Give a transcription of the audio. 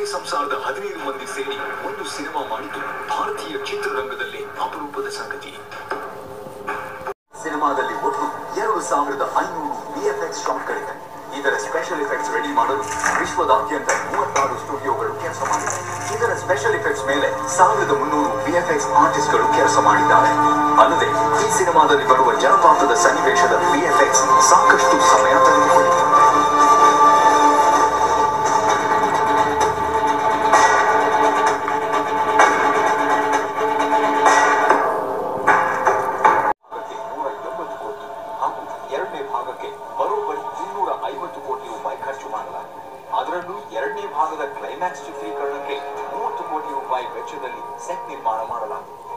ಒಂದೇ ಸಂಸಾರದ ಹದಿನೈದು ಮಂದಿ ಸೇರಿ ಒಂದು ಸಿನಿಮಾ ಮಾಡಿದ್ದು ಭಾರತೀಯ ಚಿತ್ರರಂಗದಲ್ಲೇ ಅಪರೂಪದ ಸಂಗತಿ ಸಿನಿಮಾದಲ್ಲಿ ಒಟ್ಟು ಎರಡು ಸಾವಿರದ ಐನೂರು ವಿಎಫ್ಎಕ್ಸ್ ಶಾಟ್ಗಳಿವೆ ಇದರ ಸ್ಪೆಷಲ್ ಎಫೆಕ್ಟ್ಸ್ ರೆಡಿ ಮಾಡಲು ವಿಶ್ವದಾದ್ಯಂತ ಮೂವತ್ತಾರು ಸ್ಟುಡಿಯೋಗಳು ಕೆಲಸ ಮಾಡಿವೆ ಇದರ ಸ್ಪೆಷಲ್ ಎಫೆಕ್ಟ್ಸ್ ಮೇಲೆ ಸಾವಿರದ ಮುನ್ನೂರು ವಿಎಫ್ಎಕ್ಸ್ ಆರ್ಟಿಸ್ಟ್ಗಳು ಕೆಲಸ ಮಾಡಿದ್ದಾರೆ ಅಲ್ಲದೆ ಈ ಸಿನಿಮಾದಲ್ಲಿ ಬರುವ ಜಲಪಾತದ ಸನ್ನಿವೇಶದ ವಿಎಫ್ಎಕ್ಸ್ ಸಾಕಷ್ಟು ಸಮಯ ತೆಗೆದುಕೊಂಡಿದೆ ಭಾಗಕ್ಕೆ ನೂರ ಎಂಬತ್ತು ಕೋಟಿ ಹಾಗೂ ಎರಡನೇ ಭಾಗಕ್ಕೆ ಬರೋಬ್ಬರಿ ಇನ್ನೂರ ಐವತ್ತು ಕೋಟಿ ರೂಪಾಯಿ ಖರ್ಚು ಮಾಡಲಾಗಿದೆ ಅದರಲ್ಲೂ ಎರಡನೇ ಭಾಗದ ಕ್ಲೈಮ್ಯಾಕ್ಸ್ ಚಿತ್ರೀಕರಣಕ್ಕೆ ಮೂವತ್ತು ಕೋಟಿ ರೂಪಾಯಿ ವೆಚ್ಚದಲ್ಲಿ ಸೆಟ್ ನಿರ್ಮಾಣ ಮಾಡಲಾಗಿದೆ